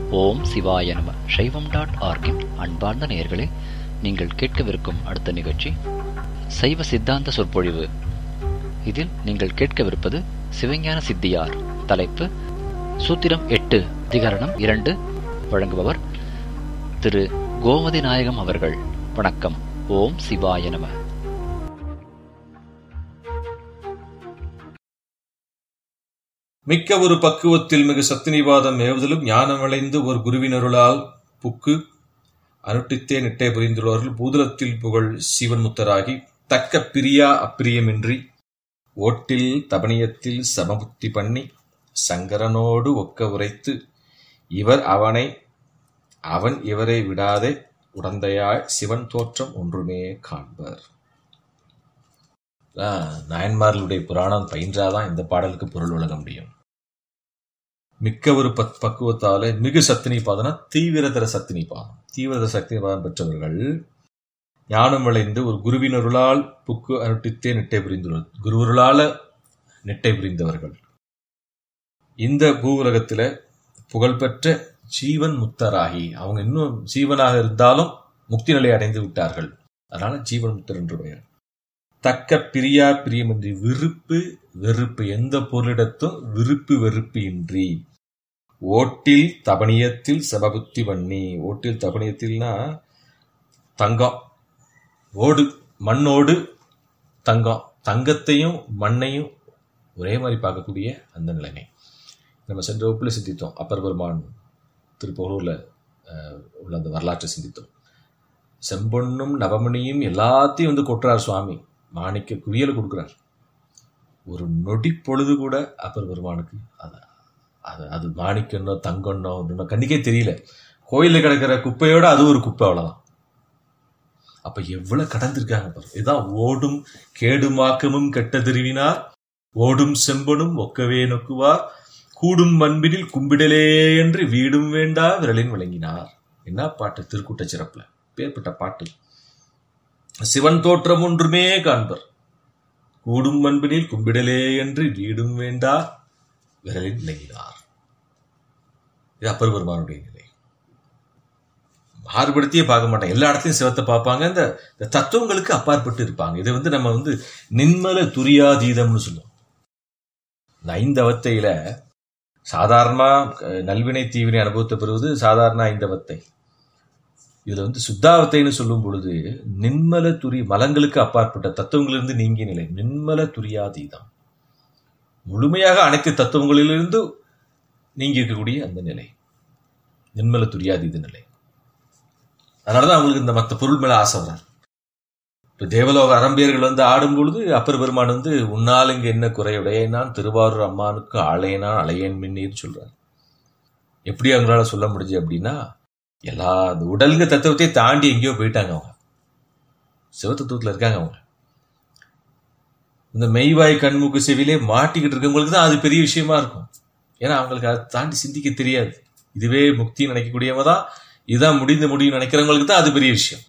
ஓம் சிவாய நம சைவம் டாட் ஆர்கின் அன்பார்ந்த நேயர்களே நீங்கள் கேட்கவிருக்கும் அடுத்த நிகழ்ச்சி சைவ சித்தாந்த சொற்பொழிவு இதில் நீங்கள் கேட்கவிருப்பது சிவஞான சித்தியார் தலைப்பு சூத்திரம் எட்டு அதிகரணம் இரண்டு வழங்குபவர் திரு கோமதி நாயகம் அவர்கள் வணக்கம் ஓம் சிவாய நம மிக்க ஒரு பக்குவத்தில் மிகு சத்தினிவாதம் ஏவுதலும் ஞானமடைந்து ஒரு குருவினருளால் புக்கு அனுட்டித்தே நிட்டை புரிந்துள்ளவர்கள் பூதலத்தில் புகழ் சீவன் முத்தராகி தக்க பிரியா அப்பிரியமின்றி ஓட்டில் தபனியத்தில் சமபுத்தி பண்ணி சங்கரனோடு ஒக்க உரைத்து இவர் அவனை அவன் இவரை விடாதே உடந்தையாய் சிவன் தோற்றம் ஒன்றுமே காண்பர் அதான் நாயன்மார்களுடைய புராணம் பயின்றாதான் இந்த பாடலுக்கு பொருள் வழங்க முடியும் மிக்க ஒரு பத் பக்குவத்தாலே மிகு சத்தினி பாதனா தீவிரதர சத்தினி பாதம் தீவிரதர சக்தி பாதம் பெற்றவர்கள் ஞானம் விளைந்து ஒரு குருவினருளால் புக்கு அனுட்டித்தே நிட்டை புரிந்துள்ளது குருவருளால நிட்டை புரிந்தவர்கள் இந்த பூவுலகத்துல புகழ்பெற்ற ஜீவன் முத்தராகி அவங்க இன்னும் ஜீவனாக இருந்தாலும் முக்தி நிலை அடைந்து விட்டார்கள் அதனால ஜீவன் முத்தர் என்று பெயர் தக்க பிரியா பிரியமின்றி விருப்பு வெறுப்பு எந்த பொருளிடத்தும் விருப்பு வெறுப்பு இன்றி ஓட்டில் தபனியத்தில் சபபுத்தி பண்ணி ஓட்டில் தபனியத்தில்னா தங்கம் ஓடு மண்ணோடு தங்கம் தங்கத்தையும் மண்ணையும் ஒரே மாதிரி பார்க்கக்கூடிய அந்த நிலைமை நம்ம சென்ற வகுப்பில் சிந்தித்தோம் அப்பர் பெருமான் திருப்பூரூரில் உள்ள அந்த வரலாற்றை சிந்தித்தோம் செம்பொன்னும் நவமணியும் எல்லாத்தையும் வந்து கொட்டுறார் சுவாமி மாணிக்க குவியல் கொடுக்குறார் ஒரு நொடி பொழுது கூட அப்பர் பெருமானுக்கு அது அது அது மாணிக்கன்னோ தங்கன்னோ இன்னும் கண்ணுக்கே தெரியல கோயிலில் கிடக்கிற குப்பையோட அது ஒரு குப்பை அவ்வளோதான் அப்ப எவ்வளவு கடந்திருக்காங்க பாரு இதுதான் ஓடும் கேடுமாக்கமும் கெட்ட திருவினார் ஓடும் செம்பனும் ஒக்கவே நொக்குவார் கூடும் மண்பினில் கும்பிடலே என்று வீடும் வேண்டா விரலின் விளங்கினார் என்ன பாட்டு திருக்கூட்ட சிறப்புல பேர்பட்ட பாட்டு சிவன் தோற்றம் ஒன்றுமே காண்பர் கூடும் மண்பினில் கும்பிடலே என்று வீடும் வேண்டா விரலின் விளங்கினார் இது அப்பர் பெருமானுடைய நிலை மாறுபடுத்தியே பார்க்க மாட்டாங்க எல்லா இடத்தையும் சிவத்தை பார்ப்பாங்க இந்த தத்துவங்களுக்கு அப்பாற்பட்டு இருப்பாங்க இது வந்து நம்ம வந்து நின்மல துரியாதீதம்னு சொல்லுவோம் இந்த ஐந்தவத்தையில சாதாரணமா நல்வினை தீவினை அனுபவத்தை பெறுவது சாதாரண ஐந்தவத்தை இதுல வந்து சுத்தாவத்தைன்னு சொல்லும் பொழுது நின்மல துரி மலங்களுக்கு அப்பாற்பட்ட தத்துவங்களிலிருந்து நீங்கிய நிலை நின்மல துரியாதீதம் முழுமையாக அனைத்து தத்துவங்களிலிருந்து நீங்கி இருக்கக்கூடிய அந்த நிலை நின்மல துரியாதீத நிலை அதனாலதான் அவங்களுக்கு இந்த மற்ற பொருள் மேல ஆசை வரார் இப்ப தேவலோக அரம்பியர்கள் வந்து ஆடும் பொழுது அப்பர் பெருமான் வந்து உன்னால் இங்க என்ன குறையுடையனான் திருவாரூர் அம்மானுக்கு ஆளையனான் அலையன் மின்னீர் சொல்றார் எப்படி அவங்களால சொல்ல முடிஞ்சு அப்படின்னா எல்லா அந்த உடலுங்க தத்துவத்தையும் தாண்டி எங்கேயோ போயிட்டாங்க அவங்க சிவத்தத்துவத்துல இருக்காங்க அவங்க இந்த மெய்வாய் கண்மூக்கு செவிலே மாட்டிக்கிட்டு இருக்கவங்களுக்கு தான் அது பெரிய விஷயமா இருக்கும் ஏன்னா அவங்களுக்கு அதை தாண்டி சிந்திக்க தெரியாது இதுவே முக்தி நினைக்கக்கூடியவங்க தான் இதுதான் முடிந்து முடியும் நினைக்கிறவங்களுக்கு தான் அது பெரிய விஷயம்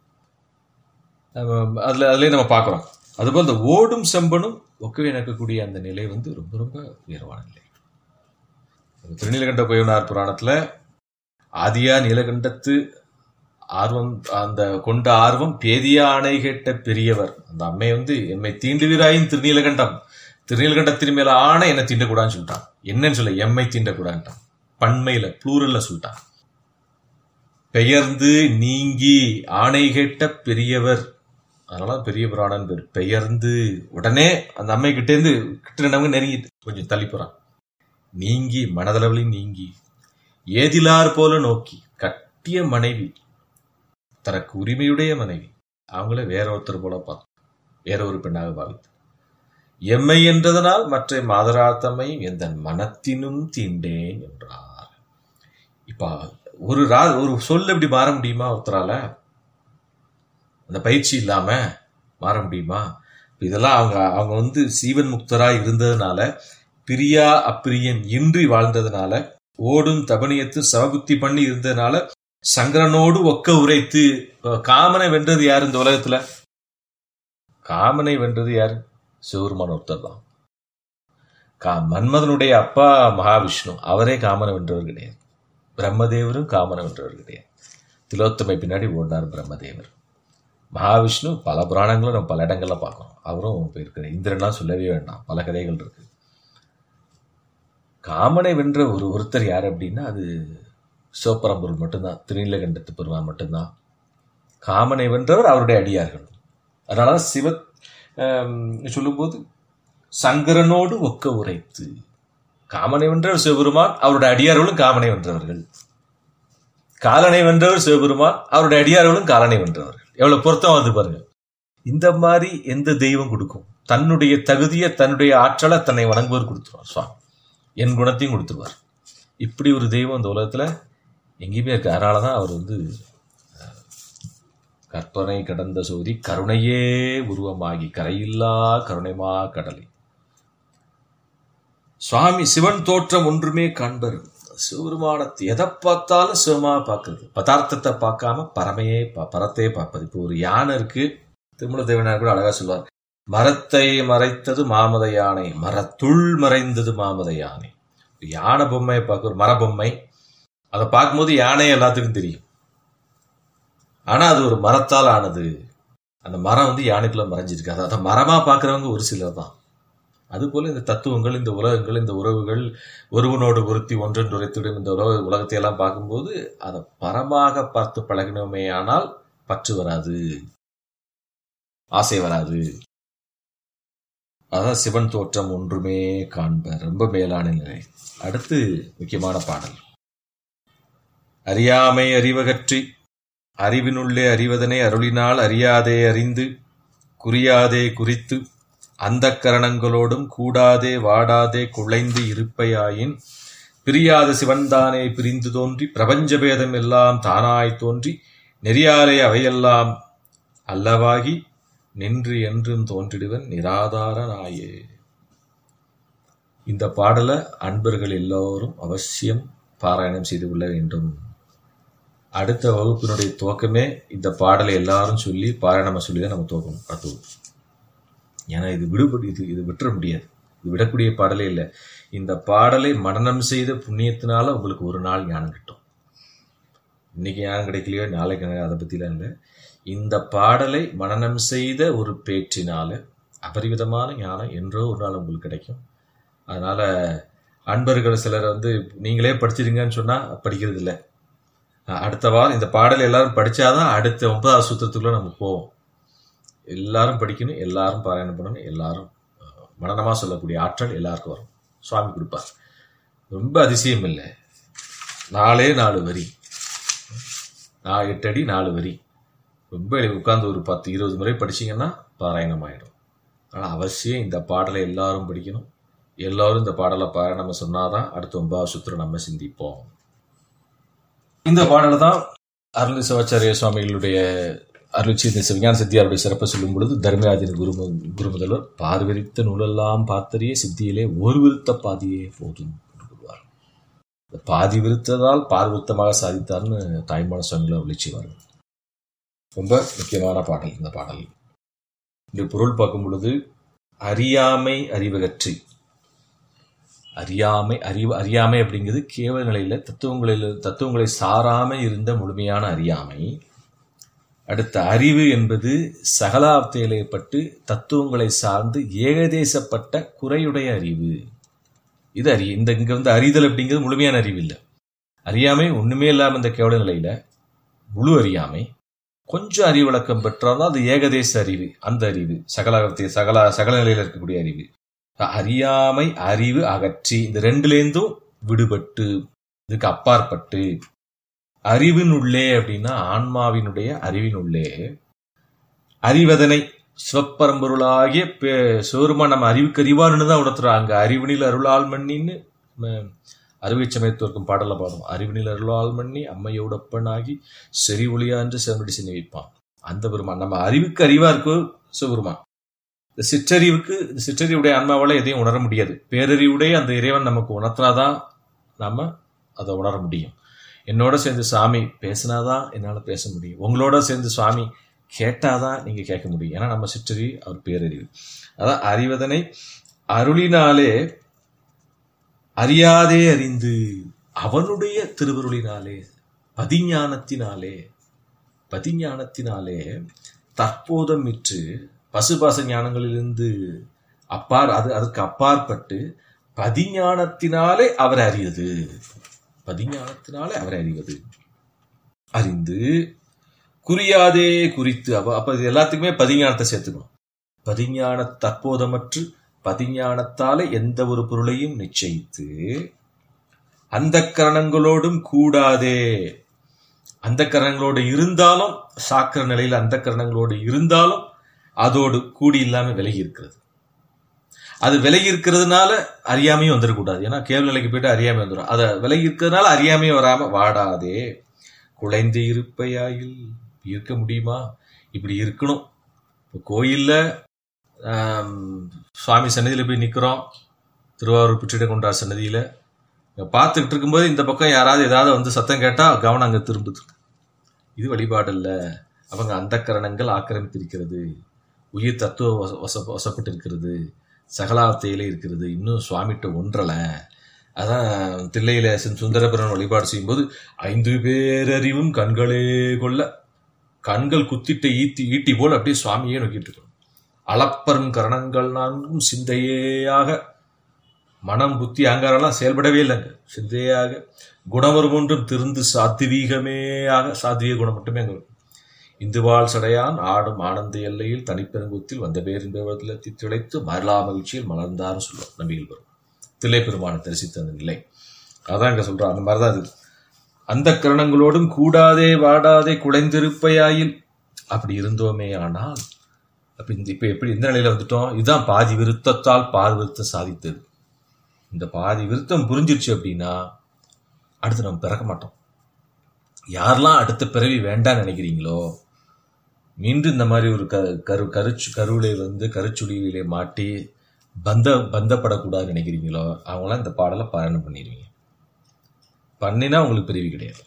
அதுல அதுலயே நம்ம பார்க்குறோம் அதுபோல் இந்த ஓடும் செம்பனும் ஒக்கவே நடக்கக்கூடிய அந்த நிலை வந்து ரொம்ப ரொம்ப உயர்வான நிலை திருநீலகண்ட கோயவனார் புராணத்துல ஆதியா நீலகண்டத்து ஆர்வம் அந்த கொண்ட ஆர்வம் பேதியா ஆணை கேட்ட பெரியவர் அந்த அம்மை வந்து எம்மை தீண்டுவீராயின் திருநீலகண்டம் திருநீலகண்டத்தின் மேல ஆணை என்னை தீண்டக்கூடாதுன்னு சொல்லிட்டான் என்னன்னு சொல்ல எம்மை தீண்டக்கூடாதுட்டான் பண்மையில ப்ளூரல்ல சொல்லிட்டான் பெயர்ந்து நீங்கி ஆணை கேட்ட பெரியவர் அதனால பெரிய புராணன் பேர் பெயர்ந்து உடனே அந்த அம்மை கிட்டேருந்து கிட்ட நமக்கு நெருங்கி கொஞ்சம் தள்ளி போறான் நீங்கி மனதளவிலையும் நீங்கி ஏதிலார் போல நோக்கி கட்டிய மனைவி தனக்கு உரிமையுடைய மனைவி அவங்கள வேற ஒருத்தர் போல பார்த்து வேற ஒரு பெண்ணாக பாவித்து எம்மை என்றதனால் மற்ற மாதராத்தம்மை எந்த மனத்தினும் தீண்டேன் என்றார் இப்ப ஒரு ரா ஒரு சொல் எப்படி மாற முடியுமா ஒருத்தரால அந்த பயிற்சி இல்லாம மாற முடியுமா இதெல்லாம் அவங்க அவங்க வந்து சீவன் முக்தரா இருந்ததுனால பிரியா அப்பிரியம் இன்றி வாழ்ந்ததுனால ஓடும் தபனியத்து சமபுத்தி பண்ணி இருந்ததுனால சங்கரனோடு ஒக்க உரைத்து காமனை வென்றது யார் இந்த உலகத்துல காமனை வென்றது யார் சிவருமான ஒருத்தர் தான் கா மன்மதனுடைய அப்பா மகாவிஷ்ணு அவரே காமனை வென்றவர் கிடையாது பிரம்மதேவரும் காமனை வென்றவர் கிடையாது திலோத்தமை பின்னாடி ஓடினார் பிரம்மதேவர் மகாவிஷ்ணு பல புராணங்களும் நம்ம பல இடங்கள்ல பார்க்குறோம் அவரும் போயிருக்கிறார் இந்திரன்லாம் சொல்லவே வேண்டாம் பல கதைகள் இருக்கு காமனை வென்ற ஒரு ஒருத்தர் யார் அப்படின்னா அது சிவபரம்பொருள் மட்டும்தான் திருநீலகண்டத்து பெருமான் மட்டும்தான் காமனை வென்றவர் அவருடைய அடியார்கள் அதனால சிவ ஆம், சொல்லும்போது சங்கரனோடு ஒக்க உரைத்து காமனை வென்றவர் சிவபெருமான் அவருடைய அடியார்களும் காமனை வென்றவர்கள் காலனை வென்றவர் சிவபெருமான் அவருடைய அடியார்களும் காலனை வென்றவர்கள் எவ்வளவு பொருத்தம் வந்து பாருங்க இந்த மாதிரி எந்த தெய்வம் கொடுக்கும் தன்னுடைய தகுதியை தன்னுடைய ஆற்றலை தன்னை வணங்குவோர் கொடுத்துருவார் சுவாமி என் குணத்தையும் கொடுத்துருவார் இப்படி ஒரு தெய்வம் இந்த உலகத்துல எங்கேயுமே இருக்கு அதனால தான் அவர் வந்து அஹ், கற்பனை கடந்த சோதி கருணையே உருவமாகி கரையில்லா கருணைமா கடலை சுவாமி சிவன் தோற்றம் ஒன்றுமே காண்பர் சிவபெருமானத்தை எதை பார்த்தாலும் சிவமா பார்க்கறது பதார்த்தத்தை பார்க்காம பரமையே பா பரத்தையே பார்ப்பது இப்போ ஒரு யானை இருக்கு திருமண தேவனார் கூட அழகா சொல்வார் மரத்தை மறைத்தது மாமத யானை மரத்துள் மறைந்தது மாமத யானை யானை பொம்மையை பார்க்க ஒரு மரபொம்மை அதை பார்க்கும்போது யானை எல்லாத்துக்கும் தெரியும் ஆனா அது ஒரு மரத்தால் ஆனது அந்த மரம் வந்து யானைக்குள்ள மறைஞ்சிருக்கு அதை அதை மரமா பார்க்கறவங்க ஒரு சிலர் தான் அதுபோல இந்த தத்துவங்கள் இந்த உலகங்கள் இந்த உறவுகள் ஒருவனோடு ஒருத்தி ஒன்றென்று உரைத்திடும் இந்த உலக உலகத்தை எல்லாம் பார்க்கும்போது அதை பரமாக பார்த்து பழகினோமே ஆனால் பற்று வராது ஆசை வராது அதான் சிவன் தோற்றம் ஒன்றுமே காண்ப ரொம்ப மேலான நிலை அடுத்து முக்கியமான பாடல் அறியாமை அறிவகற்றி அறிவினுள்ளே அறிவதனை அருளினால் அறியாதே அறிந்து குறியாதே குறித்து அந்த கரணங்களோடும் கூடாதே வாடாதே குழைந்து இருப்பையாயின் பிரியாத சிவன்தானே பிரிந்து தோன்றி பிரபஞ்ச பேதம் எல்லாம் தானாய் தோன்றி நெறியாலே அவையெல்லாம் அல்லவாகி நின்று என்றும் தோன்றிடுவன் நிராதாரனாயே இந்த பாடலை அன்பர்கள் எல்லோரும் அவசியம் பாராயணம் செய்து கொள்ள வேண்டும் அடுத்த வகுப்பினுடைய துவக்கமே இந்த பாடலை எல்லாரும் சொல்லி பாராயணமா சொல்லி தான் நம்ம துவக்கணும் அடுத்த வகுப்பு. ஏன்னா இது விடுபடு இது இது விட்டுற முடியாது இது விடக்கூடிய பாடலே இல்லை இந்த பாடலை மனனம் செய்த புண்ணியத்தினால உங்களுக்கு ஒரு நாள் ஞானம் கிட்டும் இன்னைக்கு ஞானம் கிடைக்கலையோ நாளைக்கு ஞானம் அதை பற்றிலாம் இல்லை இந்த பாடலை மனனம் செய்த ஒரு பேச்சினால அபரிவிதமான ஞானம் என்றோ ஒரு நாள் உங்களுக்கு கிடைக்கும் அதனால அன்பர்கள் சிலர் வந்து நீங்களே படிச்சிருங்கன்னு சொன்னா படிக்கிறது இல்லை அடுத்த வாரம் இந்த பாடல் எல்லாரும் படிச்சாதான் அடுத்த ஒன்பதாவது சூத்திரத்துக்குள்ள நம்ம போவோம் எல்லாரும் படிக்கணும் எல்லாரும் பாராயணம் பண்ணணும் எல்லாரும் அஹ், மனனமா சொல்லக்கூடிய ஆற்றல் எல்லாருக்கும் வரும் சுவாமி கொடுப்பார் ரொம்ப அதிசயம் இல்லை நாலே நாலு வரி நான் எட்டு அடி நாலு வரி ரொம்ப உட்கார்ந்து ஒரு பத்து இருபது முறை படிச்சீங்கன்னா பாராயணம் ஆயிடும் ஆனால் அவசியம் இந்த பாடலை எல்லாரும் படிக்கணும் எல்லாரும் இந்த பாடலை பாராயணம் சொன்னாதான் அடுத்த ஒன்பதாவது சுத்திரம் நம்ம சிந்திப்போம் இந்த பாடலை தான் அருள் சிவாச்சாரிய சுவாமிகளுடைய அருள்ச்சி இந்த சிவஞான சித்தியாருடைய சிறப்பை சொல்லும் பொழுது தர்மராஜன் குரு குருமுதல்வர் பார்விரித்த நூலெல்லாம் பார்த்தறிய சித்தியிலே ஒரு விருத்த பாதியே போதும் என்று கூறுவார் இந்த பாதி விருத்ததால் பார்விருத்தமாக சாதித்தார்னு தாய்மான சுவாமிகளை அருள் செய்வார்கள் ரொம்ப முக்கியமான பாடல் இந்த பாடல் இந்த பொருள் பார்க்கும் பொழுது அறியாமை அறிவகற்றி அறியாமை அறிவு அறியாமை அப்படிங்கிறது கேவல நிலையில தத்துவங்களில் தத்துவங்களை சாராம இருந்த முழுமையான அறியாமை அடுத்த அறிவு என்பது சகலாப்தையிலேப்பட்டு தத்துவங்களை சார்ந்து ஏகதேசப்பட்ட குறையுடைய அறிவு இது அறிய இந்த இங்க வந்து அறிதல் அப்படிங்கிறது முழுமையான அறிவு இல்லை அறியாமை ஒண்ணுமே இல்லாம இந்த கேவல நிலையில முழு அறியாமை கொஞ்சம் அறிவிளக்கம் பெற்றாலும் அது ஏகதேச அறிவு அந்த அறிவு சகலாபத்தை சகல சகல நிலையில இருக்கக்கூடிய அறிவு அறியாமை அறிவு அகற்றி இந்த ரெண்டுலேருந்தும் விடுபட்டு இதுக்கு அப்பாற்பட்டு அறிவினுள்ளே அப்படின்னா ஆன்மாவினுடைய அறிவினுள்ளே அறிவதனை சிவப்பரம்பொருளாகிய பே- சிவருமான் நம்ம அறிவுக்கு அறிவான்னு தான் உணர்த்துறாங்க அறிவினில் அருளால் மண்ணின்னு அறுவை சமயத்தோர்க்கும் பாடல பாடும் அறிவினில் அருளால் மண்ணி அம்மையோடப்பனாகி செறி ஒளியான்று செவனடி சின்ன வைப்பான் அந்த பெருமான் நம்ம அறிவுக்கு அறிவா இருக்கோ சிவபெருமான் இந்த சிற்றறிவுக்கு இந்த சிற்றறிவுடைய ஆன்மாவால எதையும் உணர முடியாது பேரறிவுடைய அந்த இறைவன் நமக்கு உணர்த்தினாதான் நாம அதை உணர முடியும் என்னோட சேர்ந்து சாமி பேசினாதான் என்னால் பேச முடியும் உங்களோட சேர்ந்து சுவாமி கேட்டாதான் நீங்க கேட்க முடியும் ஏன்னா நம்ம சிற்றறிவு அவர் பேரறிவு அதான் அறிவதனை அருளினாலே அறியாதே அறிந்து அவனுடைய திருவருளினாலே பதிஞானத்தினாலே பதிஞானத்தினாலே தற்போதம் விற்று பசுபாச ஞானங்களிலிருந்து அப்பார் அது அதுக்கு அப்பாற்பட்டு பதிஞானத்தினாலே அவர் அறிவது பதிஞானத்தினாலே அவர் அறிவது அறிந்து குறியாதே குறித்து அப்ப அப்ப இது எல்லாத்துக்குமே பதிஞானத்தை சேர்த்துக்கணும் பதிஞான தற்போதமற்று பதிஞானத்தாலே எந்த ஒரு பொருளையும் நிச்சயித்து அந்த கரணங்களோடும் கூடாதே அந்த கரணங்களோடு இருந்தாலும் சாக்கிர நிலையில் அந்த கரணங்களோடு இருந்தாலும் அதோடு கூடி இல்லாம விலகி இருக்கிறது அது விலகி இருக்கிறதுனால அறியாமையும் வந்துடக்கூடாது ஏன்னா கேவல நிலைக்கு போயிட்டு அறியாமை வந்துடும் அதை விலகி இருக்கிறதுனால அறியாமையும் வராம வாடாதே குலைந்து இருப்பையாயில் இருக்க முடியுமா இப்படி இருக்கணும் இப்போ கோயில்ல ஆம், சுவாமி சன்னதியில போய் நிக்கிறோம் திருவாரூர் புற்றிட கொண்டார் சன்னதியில இங்க பார்த்துக்கிட்டு இருக்கும்போது இந்த பக்கம் யாராவது ஏதாவது வந்து சத்தம் கேட்டா கவனம் அங்க திரும்புது இது வழிபாடு இல்ல அவங்க அந்த கரணங்கள் ஆக்கிரமித்திருக்கிறது உயிர் தத்துவ வச வச- வசப்பட்டு இருக்கிறது சகலாவத்தையில இருக்கிறது இன்னும் சுவாமிகிட்ட ஒன்றல அதான் தில்லையில சு- சுந்தரபுரம் வழிபாடு செய்யும்போது ஐந்து பேரறிவும் கண்களே கொள்ள கண்கள் குத்திட்ட ஈட்டி ஈட்டி போல் அப்படியே சுவாமியே நோக்கிட்டு இருக்கணும் அளப்பரும் கரணங்கள் நான்கும் சிந்தையேயாக மனம் புத்தி அங்காரெல்லாம் செயல்படவே இல்லைங்க சிந்தையாக குணவரும் ஒன்றும் திருந்து சாத்வீகமேயாக சாத்வீக குணம் மட்டுமே அங்க இருக்கும் இந்துவாள் சடையான் ஆடும் ஆனந்த எல்லையில் தனிப்பெருங்குத்தில் வந்த பேரின் பேரத்தில் திளைத்து மரலா மகிழ்ச்சியில் மலர்ந்தார்னு சொல்லுவோம் நம்பிகள் வரும் தில்லை பெருமானை தரிசித்த அந்த நிலை அதான் இங்க சொல்றோம் அந்த மாதிரிதான் இது அந்த கரணங்களோடும் கூடாதே வாடாதே குலைந்திருப்பையாயில் அப்படி இருந்தோமே ஆனால் அப்ப இந்த இப்ப எப்படி எந்த நிலையில வந்துட்டோம் இதுதான் பாதி விருத்தத்தால் பாதி விருத்தம் சாதித்தது இந்த பாதி விருத்தம் புரிஞ்சிருச்சு அப்படின்னா அடுத்து நம்ம பிறக்க மாட்டோம் யாரெல்லாம் அடுத்த பிறவி வேண்டாம்னு நினைக்கிறீங்களோ மீண்டும் இந்த மாதிரி ஒரு க கரு கருச்சு கருவிலே வந்து கருச்சுடியிலே மாட்டி பந்த பந்தப்படக்கூடாதுன்னு நினைக்கிறீங்களோ அவங்களாம் இந்த பாடலை பாராயணம் பண்ணிடுவீங்க பண்ணினா உங்களுக்கு பிரிவு கிடையாது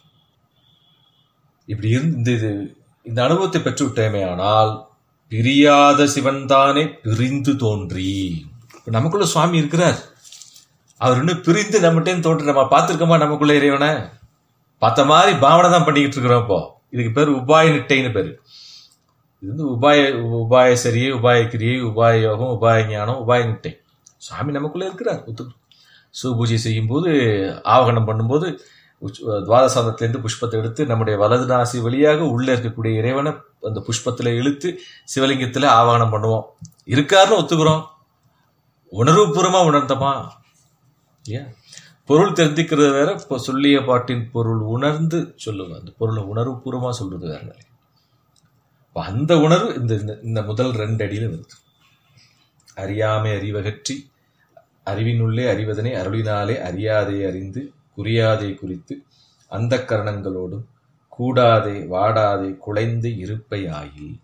இப்படி இருந்து இந்த இது இந்த அனுபவத்தை பெற்று விட்டேமே ஆனால் பிரியாத சிவன் தானே பிரிந்து தோன்றி இப்ப நமக்குள்ள சுவாமி இருக்கிறார் அவர் இன்னும் பிரிந்து நம்மகிட்டே தோன்றி நம்ம பார்த்திருக்கோமா நமக்குள்ள இறைவனை பார்த்த மாதிரி பாவனை தான் பண்ணிக்கிட்டு இருக்கிறோம் இப்போ இதுக்கு பேர் உபாய நிட்டைன்னு பேரு இது வந்து உபாய உபாய சரியை உபாய கிரியை உபாய யோகம் உபாய ஞானம் உபாய நிட்டை சாமி நமக்குள்ள இருக்கிறார் ஒத்து சிவபூஜை செய்யும்போது ஆவகனம் பண்ணும்போது உச்- துவாதசாந்தத்திலேருந்து புஷ்பத்தை எடுத்து நம்முடைய வலது நாசி வழியாக உள்ள இருக்கக்கூடிய இறைவனை அந்த புஷ்பத்துல இழுத்து சிவலிங்கத்துல ஆவாகனம் பண்ணுவோம் இருக்காருன்னு ஒத்துக்கிறோம் உணர்வுபூர்வமா உணர்ந்தமா ஏன் பொருள் தெரிஞ்சுக்கிறது வேற இப்போ சொல்லிய பாட்டின் பொருள் உணர்ந்து சொல்லுங்க அந்த பொருளை உணர்வுபூர்வமா சொல்றது வேற நிலை அப்ப அந்த உணர்வு இந்த இந்த- இந்த முதல் ரெண்டு அடியில வருது அறியாமை அறிவகற்றி அறிவினுள்ளே அறிவதனை அருளினாலே அறியாதே அறிந்து குறியாதே குறித்து அந்த கரணங்களோடும் கூடாதே வாடாதே குலைந்து இருப்பை ஆயில்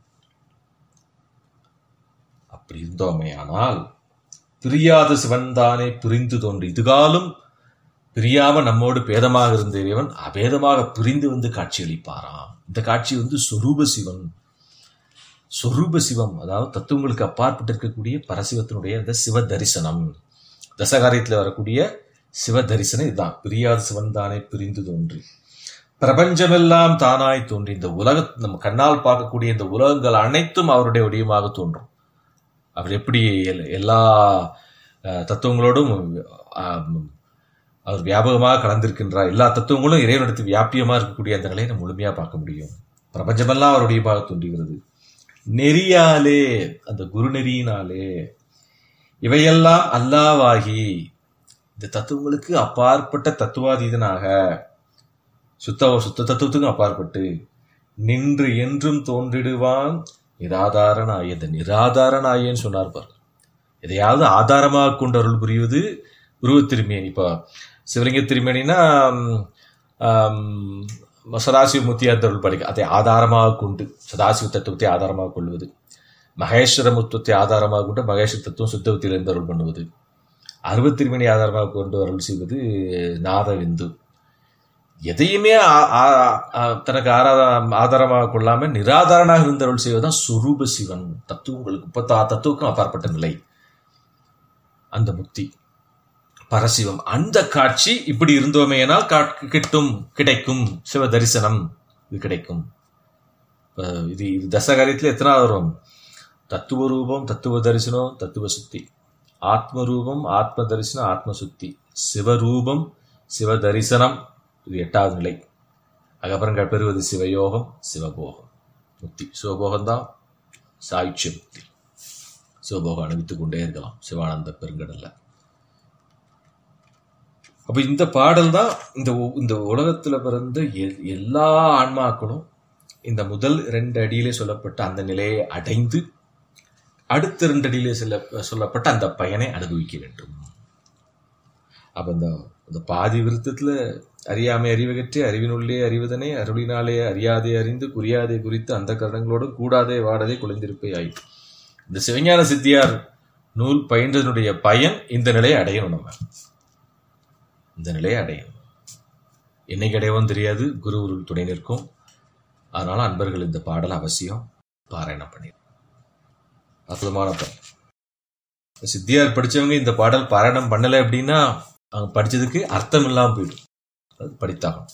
அப்படி இருந்தோமையானால் பிரியாத சிவன்தானே பிரிந்து தோன்றி இதுகாலும் பிரியாம நம்மோடு பேதமாக இருந்த இறைவன் அபேதமாக பிரிந்து வந்து காட்சியளிப்பாராம் இந்த காட்சி வந்து சொரூப சிவன் சொரூப சிவம் அதாவது தத்துவங்களுக்கு அப்பாற்பட்டு இருக்கக்கூடிய பரசிவத்தினுடைய அந்த சிவ தரிசனம் தசகாரியத்தில் வரக்கூடிய சிவ தரிசனம் இதுதான் பிரியாத சிவன் தானே பிரிந்து தோன்றி பிரபஞ்சமெல்லாம் தானாய் தோன்றி இந்த உலக நம்ம கண்ணால் பார்க்கக்கூடிய இந்த உலகங்கள் அனைத்தும் அவருடைய வடிவமாக தோன்றும் அவர் எப்படி எல்- எல்லா அஹ், தத்துவங்களோடும் ஆம், அவர் வியாபகமாக கலந்திருக்கின்றார் எல்லா தத்துவங்களும் இறைவனிடத்து வியாபியமா இருக்கக்கூடிய அந்த நிலையை நம்ம முழுமையா பார்க்க முடியும் பிரபஞ்சமெல்லாம் அவருடைய பாக தோன்றுகிறது நெறியாலே அந்த குரு நெறியினாலே இவையெல்லாம் அல்லாவாகி இந்த தத்துவங்களுக்கு அப்பாற்பட்ட தத்துவாதீதனாக சுத்த சுத்த தத்துவத்துக்கும் அப்பாற்பட்டு நின்று என்றும் தோன்றிடுவான் நிராதாரனாய இந்த நிராதாரனாயன்னு சொன்னார் பாரு எதையாவது ஆதாரமாக கொண்டு அருள் புரிவது உருவத் திருமேனி இப்போ சிவலிங்க திருமேனினா ம், ஆம், சதாசிவ முத்தியார் அருள் படிக்க அதை ஆதாரமாக கொண்டு சதாசிவ தத்துவத்தை ஆதாரமாக கொள்வது மகேஸ்வர முத்துவத்தை ஆதாரமாக கொண்டு மகேஸ்வர தத்துவம் சுத்தவத்திலிருந்து அருள் பண்ணுவது அறுபத் திருமணி ஆதாரமாக கொண்டு அருள் செய்வது நாதவிந்து எதையுமே ஆ- ஆ- ஆ- தனக்கு ஆரா ஆதாரமாக கொள்ளாம நிராதாரனாக இருந்து அருள் செய்வதுதான் சுரூப சிவன் தத்துவங்களுக்கு முப்பத்தா தத்துவக்கும் அப்பாற்பட்ட நிலை அந்த முக்தி பரசிவம் அந்த காட்சி இப்படி இருந்தோமேனால் கிட்டும் கிடைக்கும் சிவ தரிசனம் இது கிடைக்கும் இப்ப இது இது தசகாரியத்தில் எத்தனாவது வரும் தத்துவ ரூபம் தத்துவ தரிசனம் தத்துவ சுத்தி ஆத்ம ரூபம் ஆத்ம தரிசனம் ஆத்ம சுத்தி சிவரூபம் சிவ தரிசனம் இது எட்டாவது நிலை அதுக்கப்புறம் பெறுவது சிவயோகம் சிவபோகம் முக்தி சிவபோகம் தான் சாயுட்சிய முக்தி சிவபோகம் அனுபவித்துக் கொண்டே இருக்கலாம் சிவானந்த பெருங்கடல்ல அப்ப இந்த பாடல் தான் இந்த உ- இந்த உலகத்துல பிறந்த எ- எல்லா ஆன்மாக்களும் இந்த முதல் ரெண்டு அடியிலே சொல்லப்பட்ட அந்த நிலையை அடைந்து அடுத்த ரெண்டு அடியிலே சொல்ல சொல்லப்பட்ட அந்த பயனை அனுபவிக்க வேண்டும் அப்ப இந்த இந்த பாதி விருத்தத்துல அறியாமை அறிவகற்றி அறிவினுள்ளே அறிவதனை அருளினாலே அறியாதே அறிந்து குறியாதே குறித்து அந்த கரணங்களோடு கூடாதே வாடதே குலைந்திருப்பே ஆய் இந்த சிவஞான சித்தியார் நூல் பயின்றதனுடைய பயன் இந்த நிலையை அடையணும் நம்ம இந்த நிலையை அடையணும் என்னைக்கு அடையவும் தெரியாது குரு உருள் துணை நிற்கும் அதனால அன்பர்கள் இந்த பாடல் அவசியம் பாராயணம் பண்ணி அற்புதமான பாடல் சித்தியார் படிச்சவங்க இந்த பாடல் பாராயணம் பண்ணலை அப்படின்னா அவங்க படிச்சதுக்கு அர்த்தம் இல்லாம போயிடும் அது படித்தாகும்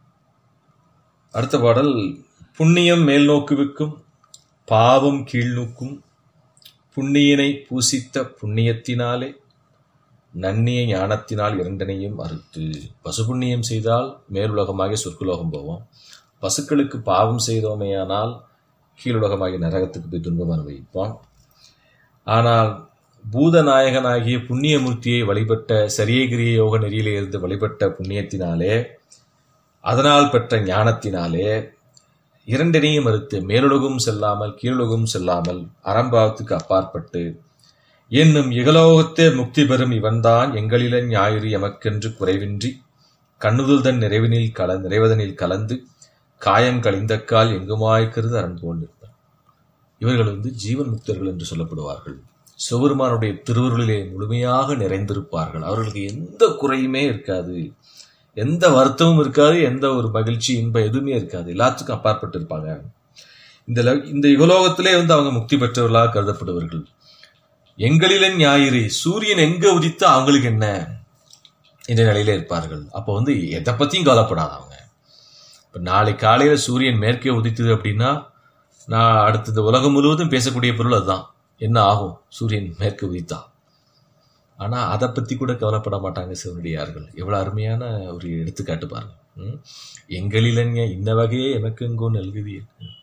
அடுத்த பாடல் புண்ணியம் மேல் நோக்குவிக்கும் பாவம் கீழ் நோக்கும் புண்ணியனை பூசித்த புண்ணியத்தினாலே நன்னிய ஞானத்தினால் இரண்டனையும் அறுத்து பசுபுண்ணியம் செய்தால் மேலுலகமாகிய சொற்குலோகம் போவோம் பசுக்களுக்கு பாவம் செய்தோமேயானால் கீழுலகமாகிய நரகத்துக்கு போய் துன்பம் அனுபவிப்போம் ஆனால் பூதநாயகனாகிய புண்ணியமூர்த்தியை வழிபட்ட சரியகிரிய யோக நெறியிலே இருந்து வழிபட்ட புண்ணியத்தினாலே அதனால் பெற்ற ஞானத்தினாலே இரண்டினையும் மறுத்து மேலுலகும் செல்லாமல் கீழுலகும் செல்லாமல் அறம்பாவத்துக்கு அப்பாற்பட்டு என்னும் இகலோகத்தே முக்தி பெறும் இவன்தான் எங்களில ஞாயிறு எமக்கென்று குறைவின்றி கண்ணுதல்தன் நிறைவினில் கல நிறைவதனில் கலந்து காயம் கழிந்தக்கால் எங்குமாய்க்கிறது அரண் போல் நிற்பர் இவர்கள் வந்து ஜீவன் முக்தர்கள் என்று சொல்லப்படுவார்கள் சிவபெருமானுடைய திருவருளிலே முழுமையாக நிறைந்திருப்பார்கள் அவர்களுக்கு எந்த குறையுமே இருக்காது எந்த வருத்தமும் இருக்காது எந்த ஒரு மகிழ்ச்சி இன்பம் எதுவுமே இருக்காது எல்லாத்துக்கும் அப்பாற்பட்டு இருப்பாங்க இந்த ல- இந்த யுகலோகத்திலே வந்து அவங்க முக்தி பெற்றவர்களாக கருதப்படுவார்கள் எங்களில ஞாயிறு சூரியன் எங்க உதித்தா அவங்களுக்கு என்ன என்ற நிலையில இருப்பார்கள் அப்போ வந்து எதை பத்தியும் கவலைப்படாத அவங்க இப்ப நாளை காலையில சூரியன் மேற்கே உதித்தது அப்படின்னா நான் அடுத்தது உலகம் முழுவதும் பேசக்கூடிய பொருள் அதுதான் என்ன ஆகும் சூரியன் மேற்கு உதித்தா ஆனா அதை பத்தி கூட கவலைப்பட மாட்டாங்க சிவனடியார்கள் எவ்வளவு அருமையான ஒரு எடுத்துக்காட்டு பாருங்க ம்? எங்களிலங்க இன்ன வகையே எமக்கெங்கோ நல்குதி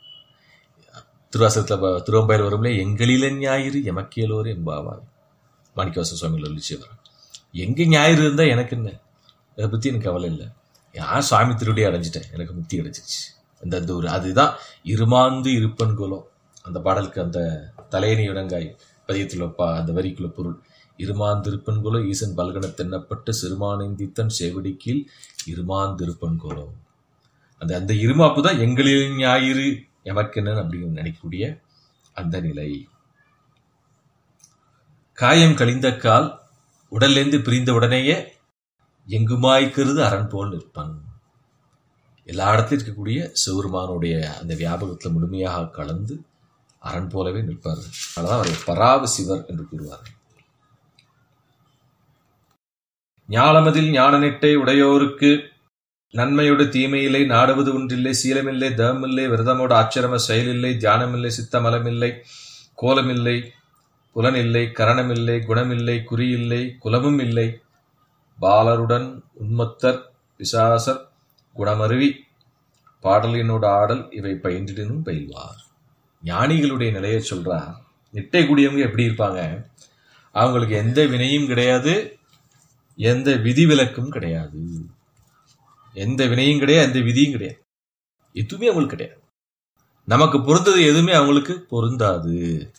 திருவாசகத்துல திருவம்பாயில் வரும்ல எங்களில ஞாயிறு எமக்கேலோர் எம்பாவாய் மாணிக்கவாச சுவாமிகள் சொல்லிச்சு எங்க ஞாயிறு இருந்தா எனக்கு என்ன அதை பத்தி எனக்கு கவலை இல்லை யார் சுவாமி திருடி அடைஞ்சிட்டேன் எனக்கு முக்தி கிடைச்சிருச்சு அந்த அந்த ஒரு அதுதான் இருமாந்து இருப்பன் குலம் அந்த பாடலுக்கு அந்த தலையணி இடங்காய் பதியத்தில் பா அந்த வரிக்குள்ள பொருள் இருமாந்திருப்பன் குலம் ஈசன் பல்கன தென்னப்பட்டு சிறுமானந்தித்தன் செவிடி கீழ் இருமாந்திருப்பன் குலம் அந்த அந்த இருமாப்பு தான் எங்களில் ஞாயிறு எமக்கென்னு அப்படின்னு நினைக்கக்கூடிய அந்த நிலை காயம் கழிந்த கால் உடல்லேந்து பிரிந்த உடனேயே எங்குமாய்க்கிறது அரண் போல் நிற்பான் எல்லா இடத்துலையும் இருக்கக்கூடிய சிவருமானுடைய அந்த வியாபகத்தில் முழுமையாக கலந்து அரண் போலவே நிற்பார் அதனால அவரை பராவ சிவர் என்று கூறுவார்கள் ஞானமதில் ஞான நெட்டை உடையோருக்கு நன்மையோடு தீமையில்லை நாடுவது ஒன்றில்லை சீலமில்லை தவமில்லை விரதமோடு ஆச்சரம செயலில்லை தியானமில்லை சித்தமலமில்லை கோலமில்லை புலனில்லை கரணமில்லை குணமில்லை குறியில்லை குலமும் இல்லை பாலருடன் உன்மத்தர் பிசாசர் குணமருவி பாடலினோட ஆடல் இவை பயின்றிடனும் பயில்வார் ஞானிகளுடைய நிலையை சொல்றார் நிட்டை கூடியவங்க எப்படி இருப்பாங்க அவங்களுக்கு எந்த வினையும் கிடையாது எந்த விதிவிலக்கும் கிடையாது எந்த வினையும் கிடையாது எந்த விதியும் கிடையாது எதுவுமே அவங்களுக்கு கிடையாது நமக்கு பொருந்தது எதுவுமே அவங்களுக்கு பொருந்தாது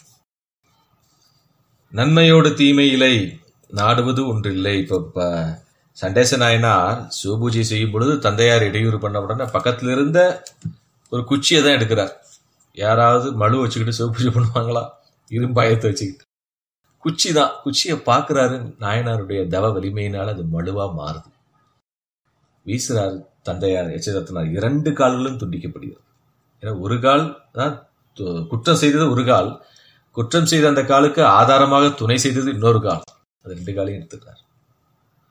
நன்மையோடு தீமை இலை நாடுவது ஒன்றில்லை இப்போ இப்போ சண்டேச நாயனார் சிவபூஜை செய்யும் பொழுது தந்தையார் இடையூறு பண்ண உடனே பக்கத்துல இருந்த ஒரு குச்சியை தான் எடுக்கிறார் யாராவது மழு வச்சுக்கிட்டு சிவபூஜை பண்ணுவாங்களா இரும்பாயத்தை வச்சுக்கிட்டு குச்சி தான் குச்சியை பார்க்குறாரு நாயனாருடைய தவ வலிமையினால் அது மழுவா மாறுது வீசுறாரு தந்தையார் எச்சதத்தினார் இரண்டு கால்களும் துண்டிக்கப்படுகிறது ஏன்னா ஒரு கால் தான் து- குற்றம் செய்தது ஒரு கால் குற்றம் செய்த அந்த காலுக்கு ஆதாரமாக துணை செய்தது இன்னொரு கால் அது ரெண்டு காலையும் எடுத்துக்கிறார்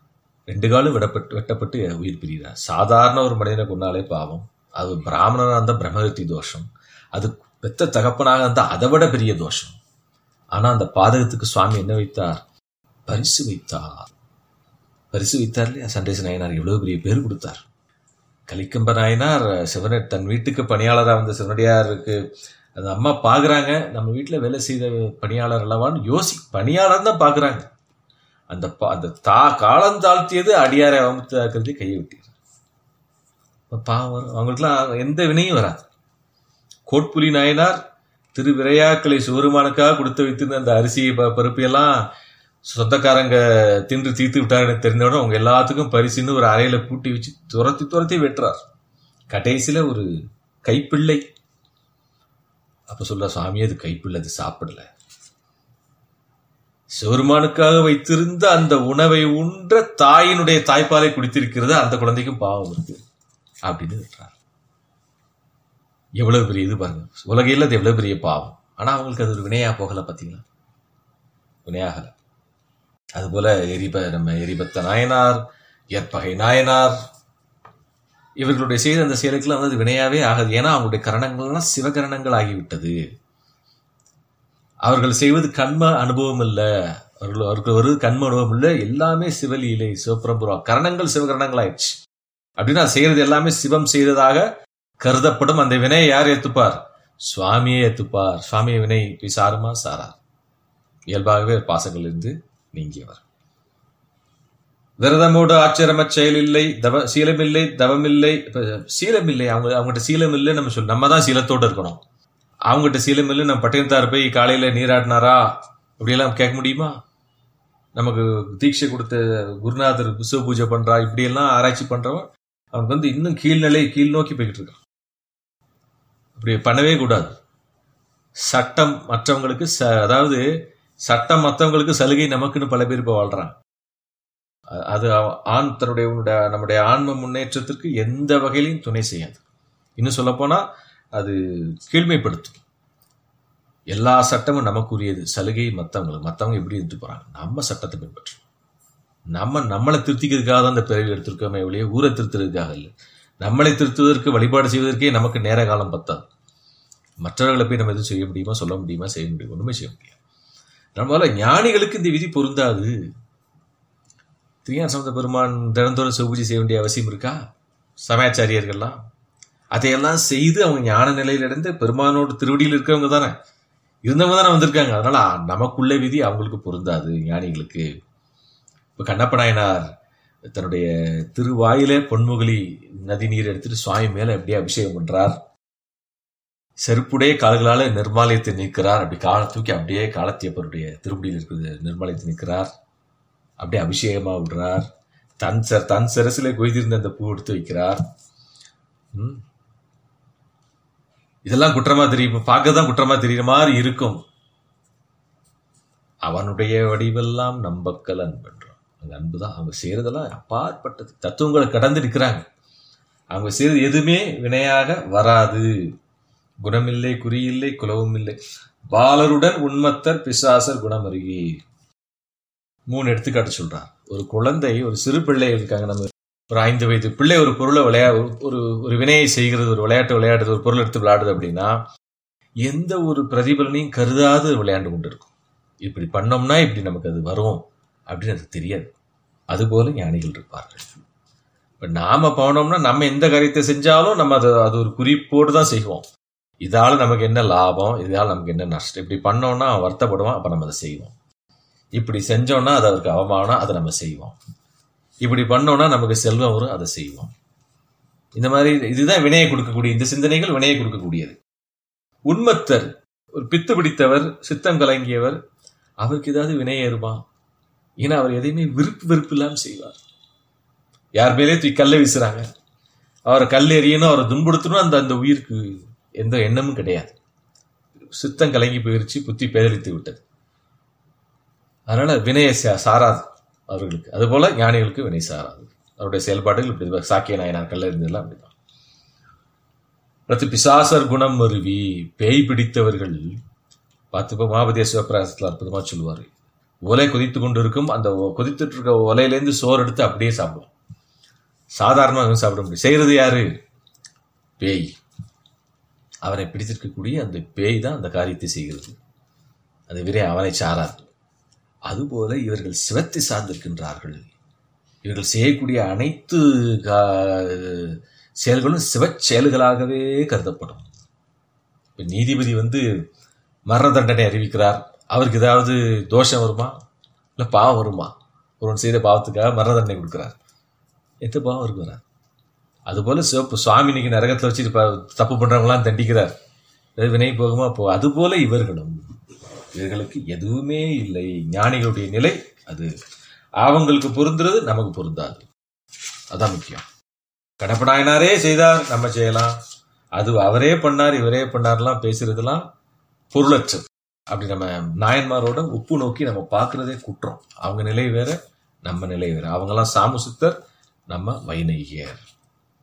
ரெண்டு காலும் விடப்பட்டு வெட்டப்பட்டு உயிர் பிரிகிறார் சாதாரண ஒரு மனிதனை கொண்டாலே பாவம் அது பிராமணனாக இருந்தால் பிரம்மகத்தி தோஷம் அது பெத்த தகப்பனாக இருந்தால் அதை விட பெரிய தோஷம் ஆனா அந்த பாதகத்துக்கு சுவாமி என்ன வைத்தார் பரிசு வைத்தார் பரிசு வைத்தார் இல்லையா சண்டேச நாயனார் எவ்வளவு பெரிய பேர் கொடுத்தார் கலிக்கம்ப நாயனார் சிவன தன் வீட்டுக்கு பணியாளராக வந்த சிவனடியாருக்கு அந்த அம்மா பார்க்குறாங்க நம்ம வீட்டில் வேலை செய்த பணியாளர் அல்லவான்னு யோசி பணியாளர் தான் பார்க்குறாங்க அந்த பா- அந்த தா காலம் தாழ்த்தியது அடியாரை அவமத்தாக்குறது கையை விட்டீர் பாவம் வரும். அவங்களுக்குலாம் எந்த வினையும் வராது கோட்புலி நாயனார் திரு விரையாக்களை சிவருமானுக்காக கொடுத்து வைத்திருந்த அந்த அரிசி ப- பருப்பையெல்லாம் சொந்தக்காரங்க தின்று தீர்த்து விட்டாருன்னு தெரிஞ்சவுடனே அவங்க எல்லாத்துக்கும் பரிசுன்னு ஒரு அறையில பூட்டி வச்சு துரத்தி துரத்தி வெட்டுறார் கடைசியில ஒரு கைப்பிள்ளை அப்ப சொல்ல சுவாமி அது கைப்பிள்ளை அது சாப்பிடல சிவருமானுக்காக வைத்திருந்த அந்த உணவை உன்ற தாயினுடைய தாய்ப்பாலை குடித்திருக்கிறது அந்த குழந்தைக்கும் பாவம் இருக்கு அப்படின்னு விட்டுறார் எவ்வளவு பெரிய இது பாருங்க உலகையில் அது எவ்வளவு பெரிய பாவம் ஆனா அவங்களுக்கு அது ஒரு வினையா போகல பாத்தீங்களா வினையாகல அதுபோல எரிப நம்ம எரிபத்த நாயனார் ஏற்பகை நாயனார் இவர்களுடைய செய்த அந்த செயலுக்கெல்லாம் வந்து அது வினையாவே ஆகாது ஏன்னா அவங்களுடைய கரணங்கள்லாம் சிவகரணங்கள் ஆகிவிட்டது அவர்கள் செய்வது கண்ம அனுபவம் இல்ல அவர்கள் அவர்கள் வருவது கண்ம அனுபவம் இல்ல எல்லாமே சிவலீலை சிவபரம்புரம் கரணங்கள் சிவகரணங்கள் ஆயிடுச்சு அப்படின்னா செய்யறது எல்லாமே சிவம் செய்ததாக கருதப்படும் அந்த வினையை யார் ஏத்துப்பார் சுவாமியே ஏத்துப்பார் சுவாமியை வினை போய் சாருமா சாரா இயல்பாகவே பாசங்களிலிருந்து நீங்கியவர் விரதமோடு ஆச்சரம செயல் இல்லை தவ சீலமில்லை தவமில்லை இப்ப சீலமில்லை அவங்க அவங்ககிட்ட சீலம் இல்லை நம்ம சொல்லு நம்ம தான் சீலத்தோடு இருக்கணும் அவங்ககிட்ட சீலம் இல்லை நம்ம பட்டினத்தார் போய் காலையில நீராட்டினாரா இப்படியெல்லாம் கேட்க முடியுமா நமக்கு தீட்சை கொடுத்த குருநாதர் விஸ்வ பூஜை பண்றா இப்படியெல்லாம் ஆராய்ச்சி பண்றவன் அவனுக்கு வந்து இன்னும் கீழ்நிலை கீழ் நோக்கி போய்கிட்டு இருக்கான் அப்படி பண்ணவே கூடாது சட்டம் மற்றவங்களுக்கு ச- அதாவது சட்டம் மற்றவங்களுக்கு சலுகை நமக்குன்னு பல பேர் இப்போ வாழ்றாங்க அ- அது அவ- ஆண் தன்னுடைய உன்னுடைய நம்முடைய ஆன்ம முன்னேற்றத்திற்கு எந்த வகையிலையும் துணை செய்யாது இன்னும் சொல்லப்போனா அது கீழ்மைப்படுத்தும் எல்லா சட்டமும் நமக்குரியது சலுகை மற்றவங்களுக்கு மற்றவங்க எப்படி இருந்துட்டு போறாங்க நம்ம சட்டத்தை பின்பற்றணும் நம்ம நம்மளை திருத்திக்கிறதுக்காக தான் இந்த பிறவி எடுத்திருக்கோமே ஒழிய ஊரை திருத்துறதுக்காக இல்லை நம்மளை திருத்துவதற்கு வழிபாடு செய்வதற்கே நமக்கு நேர காலம் பத்தாது மற்றவர்களை போய் நம்ம எதுவும் செய்ய முடியுமா சொல்ல முடியுமா செய்ய முடியும் ஒண்ணுமே செய்ய முடியாது நம்மளால ஞானிகளுக்கு இந்த விதி பொருந்தாது திருஞான சம்பந்த பெருமான் தினந்தோறும் சிவபூஜை செய்ய வேண்டிய அவசியம் இருக்கா சமயாச்சாரியர்கள்லாம் அதையெல்லாம் செய்து அவங்க ஞான நிலையிலிருந்து பெருமானோட திருவடியில் இருக்கிறவங்க தானே இருந்தவங்க தானே வந்திருக்காங்க அதனால நமக்குள்ள விதி அவங்களுக்கு பொருந்தாது ஞானிகளுக்கு இப்ப கண்ணப்ப நாயனார் தன்னுடைய திருவாயிலே பொன்முகலி நதி நீர் எடுத்துட்டு சுவாமி மேல அப்படியே அபிஷேகம் பண்றார் செருப்புடைய கால்களால நிர்மாலயத்தை நிற்கிறார் அப்படி காலை தூக்கி அப்படியே காலத்தியப்பருடைய திருப்படியில் இருக்கிறது நிர்மாலயத்தை நிற்கிறார் அப்படியே அபிஷேகமா விடுறார் தன் ச தன் சிரசிலே கொய்திருந்த அந்த பூ எடுத்து வைக்கிறார் ம். இதெல்லாம் குற்றமா தெரியும் பார்க்க தான் குற்றமா தெரியுற மாதிரி இருக்கும் அவனுடைய வடிவெல்லாம் நம்பக்கல் அன்பன்றோம் அந்த அன்பு தான் அவங்க செய்யறதெல்லாம் அப்பாற்பட்டது தத்துவங்களை கடந்து நிற்கிறாங்க அவங்க செய்யறது எதுவுமே வினையாக வராது குணமில்லை குறியில்லை குலவும் இல்லை பாலருடன் உண்மத்தர் பிசாசர் குணமருகி மூணு எடுத்துக்காட்டு சொல்றார் ஒரு குழந்தை ஒரு சிறு பிள்ளை இருக்காங்க நம்ம ஒரு ஐந்து வயது பிள்ளை ஒரு பொருளை விளையா ஒரு ஒரு வினையை செய்கிறது ஒரு விளையாட்டு விளையாடுறது ஒரு பொருள் எடுத்து விளையாடுது அப்படின்னா எந்த ஒரு பிரதிபலனையும் கருதாது விளையாண்டு கொண்டு இருக்கும் இப்படி பண்ணோம்னா இப்படி நமக்கு அது வரும் அப்படின்னு அது தெரியாது அதுபோல ஞானிகள் இருப்பார்கள் இப்ப நாம போனோம்னா நம்ம எந்த காரியத்தை செஞ்சாலும் நம்ம அது அது ஒரு குறிப்போடு தான் செய்வோம் இதால நமக்கு என்ன லாபம் இதால நமக்கு என்ன நஷ்டம் இப்படி பண்ணோம்னா அவன் வருத்தப்படுவான் அப்ப நம்ம அதை செய்வோம் இப்படி செஞ்சோம்னா அது அவருக்கு அவமானம் அதை நம்ம செய்வோம் இப்படி பண்ணோம்னா நமக்கு செல்வம் வரும் அதை செய்வோம் இந்த மாதிரி இதுதான் வினையை கொடுக்கக்கூடிய இந்த சிந்தனைகள் வினையை கொடுக்கக்கூடியது உண்மத்தர் ஒரு பித்து பிடித்தவர் சித்தம் கலங்கியவர் அவருக்கு ஏதாவது வினை ஏறுமா ஏன்னா அவர் எதையுமே விருப்பு வெறுப்பு இல்லாம செய்வார் யார் மேலே தூக்கி கல்லை வீசுறாங்க அவரை கல் எறியணும் அவரை துன்புறுத்தணும் அந்த அந்த உயிருக்கு எந்த எண்ணமும் கிடையாது சித்தம் கலங்கி போயிருச்சு புத்தி பேதலித்து விட்டது அதனால வினையை சா- சாராது அவர்களுக்கு அதுபோல ஞானிகளுக்கு வினை சாராது அவருடைய செயல்பாடுகள் இப்படி சாக்கிய நாயனார் கல்ல இருந்ததெல்லாம் அப்படிதான் அடுத்து பிசாசர் குணம் மருவி பேய் பிடித்தவர்கள் பார்த்துப்போ மகாபதிய சிவபிராசத்தில் அற்புதமா சொல்லுவார் ஒலை கொதித்து கொண்டு இருக்கும் அந்த ஒ- கொதித்துட்டு இருக்க ஒலையிலேருந்து சோறு எடுத்து அப்படியே சாப்பிடுவோம் சாதாரணமாக சாப்பிட முடியும் செய்யறது யாரு பேய் அவனை பிடித்திருக்கக்கூடிய அந்த பேய் தான் அந்த காரியத்தை செய்கிறது அந்த விரை அவனை சாராது அதுபோல இவர்கள் சிவத்தை சார்ந்திருக்கின்றார்கள் இவர்கள் செய்யக்கூடிய அனைத்து கா- செயல்களும் சிவச் செயல்களாகவே கருதப்படும் இப்ப நீதிபதி வந்து மரண தண்டனை அறிவிக்கிறார் அவருக்கு ஏதாவது தோஷம் வருமா இல்லை பாவம் வருமா ஒருவன் செய்த பாவத்துக்காக மரண தண்டனை கொடுக்கிறார் எந்த பாவம் இருக்கு வராது அதுபோல சிவப்பு சுவாமி இன்னைக்கு நரகத்தில் வச்சு ப- தப்பு பண்றவங்களாம் தண்டிக்கிறார் அது வினை போகுமா போ அதுபோல இவர்களும் இவர்களுக்கு எதுவுமே இல்லை ஞானிகளுடைய நிலை அது அவங்களுக்கு பொருந்துறது நமக்கு பொருந்தாது அதான் முக்கியம் கடப்படாயினாரே செய்தார் நம்ம செய்யலாம் அது அவரே பண்ணார் இவரே பண்ணார்லாம் பேசுறதெல்லாம் பொருளற்றது அப்படி நம்ம நாயன்மாரோட உப்பு நோக்கி நம்ம பார்க்கறதே குற்றம் அவங்க நிலை வேற நம்ம நிலை வேற அவங்கெல்லாம் சாமு சித்தர் நம்ம வைநகியர்